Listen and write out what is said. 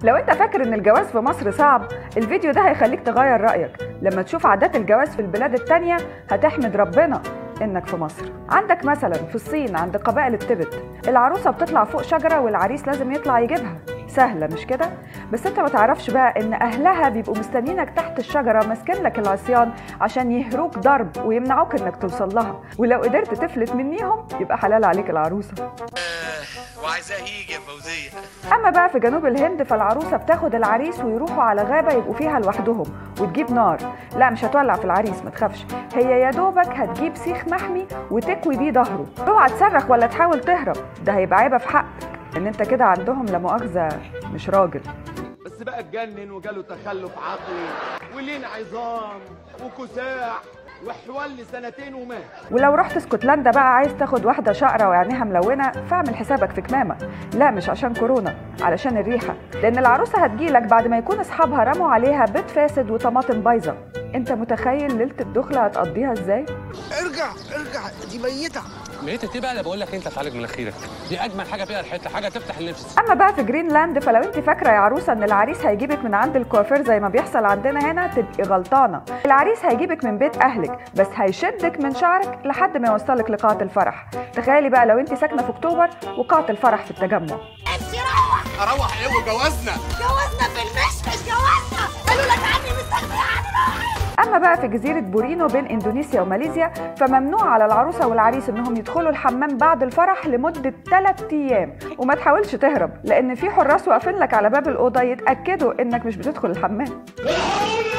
لو انت فاكر ان الجواز في مصر صعب الفيديو ده هيخليك تغير رأيك لما تشوف عادات الجواز في البلاد التانية هتحمد ربنا انك في مصر عندك مثلا في الصين عند قبائل التبت العروسة بتطلع فوق شجرة والعريس لازم يطلع يجيبها سهلة مش كده؟ بس انت ما تعرفش بقى ان اهلها بيبقوا مستنينك تحت الشجرة ماسكين لك العصيان عشان يهروك ضرب ويمنعوك انك توصل لها ولو قدرت تفلت منيهم يبقى حلال عليك العروسة وعايزاه يجي يا فوزيه اما بقى في جنوب الهند فالعروسه بتاخد العريس ويروحوا على غابه يبقوا فيها لوحدهم وتجيب نار لا مش هتولع في العريس ما تخافش هي يا دوبك هتجيب سيخ محمي وتكوي بيه ظهره اوعى تصرخ ولا تحاول تهرب ده هيبقى عيبه في حقك ان انت كده عندهم لا مؤاخذه مش راجل بس بقى اتجنن وجاله تخلف عقلي ولين عظام وكساح وحول سنتين ومات ولو رحت اسكتلندا بقى عايز تاخد واحده شقره وعينيها ملونه فاعمل حسابك في كمامه لا مش عشان كورونا علشان الريحه لان العروسه هتجيلك بعد ما يكون اصحابها رموا عليها بيض فاسد وطماطم بايظه انت متخيل ليله الدخله هتقضيها ازاي ارجع ارجع دي ميتة ميتة ايه بقى انا بقول لك انت تعالج مناخيرك دي اجمل حاجه فيها الحته حاجه تفتح النفس اما بقى في جرينلاند فلو انت فاكره يا عروسه ان العريس هيجيبك من عند الكوافير زي ما بيحصل عندنا هنا تبقي غلطانه العريس هيجيبك من بيت اهلك بس هيشدك من شعرك لحد ما يوصلك لقاعه الفرح تخيلي بقى لو انت ساكنه في اكتوبر وقاعه الفرح في التجمع اروح ايه وجوازنا جوازنا في المشمش جوازنا قالوا لك عني مستغنية عن روحي اما بقى في جزيره بورينو بين اندونيسيا وماليزيا فممنوع على العروسه والعريس انهم يدخلوا الحمام بعد الفرح لمده 3 ايام وما تحاولش تهرب لان في حراس واقفين لك على باب الاوضه يتاكدوا انك مش بتدخل الحمام